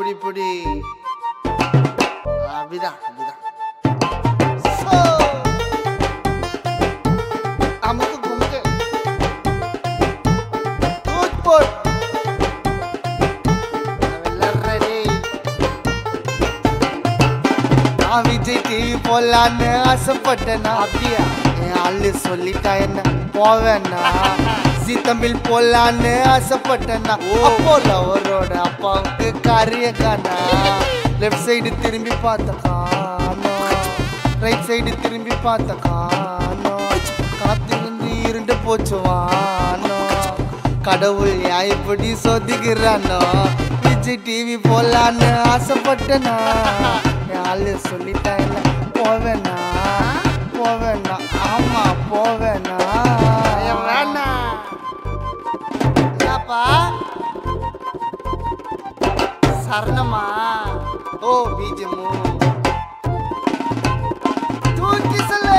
இப்படி இப்படி அப்படிதான் அப்படிதான் So, அமுக்கு குமுக்கு தூத் போட் நாமெல்லாம் ready. நான் விஜய் டிவி போலான்னு ஆசைப்பட்டேனா அப்படியா என் ஆளு சொல்லிட்டா என்ன போவேன்னா ஜி தமிழ் போலான்னு ஆசைப்பட்டேனா அப்போ லவரோட அப்பாவுக்கு காரிய காணா லெஃப்ட் சைடு திரும்பி பார்த்த காணோம் ரைட் சைடு திரும்பி பார்த்த காணோம் காத்திருந்து இருண்டு போச்சு வானோ கடவுள் ஏன் இப்படி சொதிக்கிறானோ விஜய் டிவி போலான்னு ஆசைப்பட்டனா ஆளு சொல்லிட்டேன் போவேனா போவேனா ஆமா போவேனா வேணா என்னப்பா சரணமா ஓ பீஜமு தூக்கி சொல்லு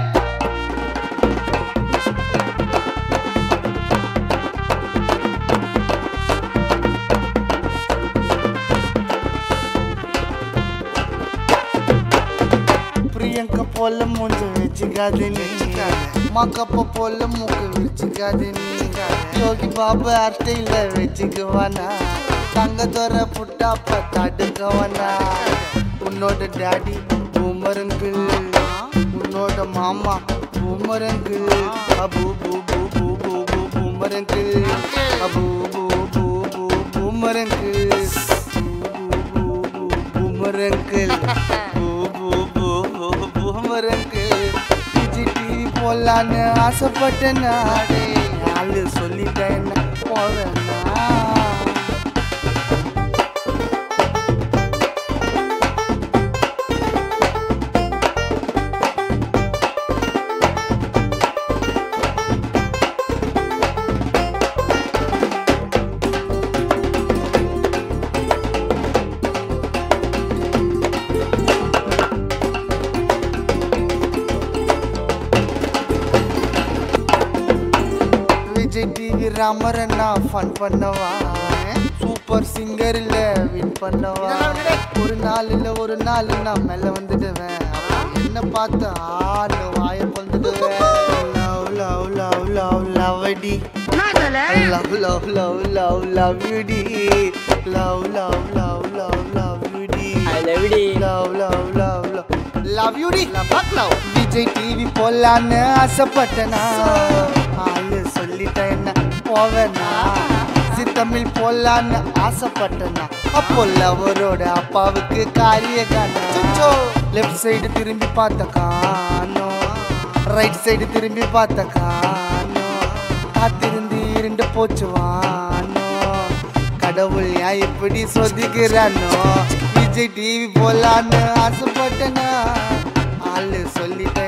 பிரியங்கா போல மூஞ்ச வச்சுக்காது நீ மக்கப்ப போல மூக்கு வச்சுக்காது நீ யோகி பாபு அர்த்தையில வச்சுக்குவானா தங்க தோற புட்டாப்ப தடுக்கவனா உன்னோட டாடி பூமரங்கு உன்னோட மாமா பூமரங்கு அபு பூ பூ பூ பூ பூ பூமரங்கு அபு பூ பூ பூ பூமரங்கு பூமரங்கிள் பூமரங்கிள் விஜய் டிவி போலான்னு ஆசைப்பட்டேன் நாடே ஆளு சொல்லிட்டேன் போவேன்னா விஜய் டிவி ராமரண்ணா ஃபன் பண்ணவா சூப்பர் சிங்கர் இல்ல வின் பண்ணவா ஒரு நாள் இல்ல ஒரு நாள் நான் மேல வந்துடுவேன் அப்ப என்ன பார்த்து ஆளு வாய பொழுதுடுவேன் love love love love love அடி love love love love love you டி love love love love love you டி I love you. Love love love love love you டி லவ் லவ் விஜய் டிவி போலான்னு ஆசைப்பட்டனா ஆளு சொல்லிட்டேன் என்ன போவேனா ஜி தமிழ் போலான்னு ஆசைப்பட்டனா அப்போ லவரோட அப்பாவுக்கு காரிய காணோ லெஃப்ட் சைடு திரும்பி பார்த்த காணோ ரைட் சைடு திரும்பி பார்த்த காணோ காத்திருந்து இருண்டு போச்சு வானோ கடவுள் ஏன் இப்படி சொதிக்கிறானோ விஜய் டிவி போலான்னு ஆசைப்பட்டனா ஆளு சொல்லிட்டேன்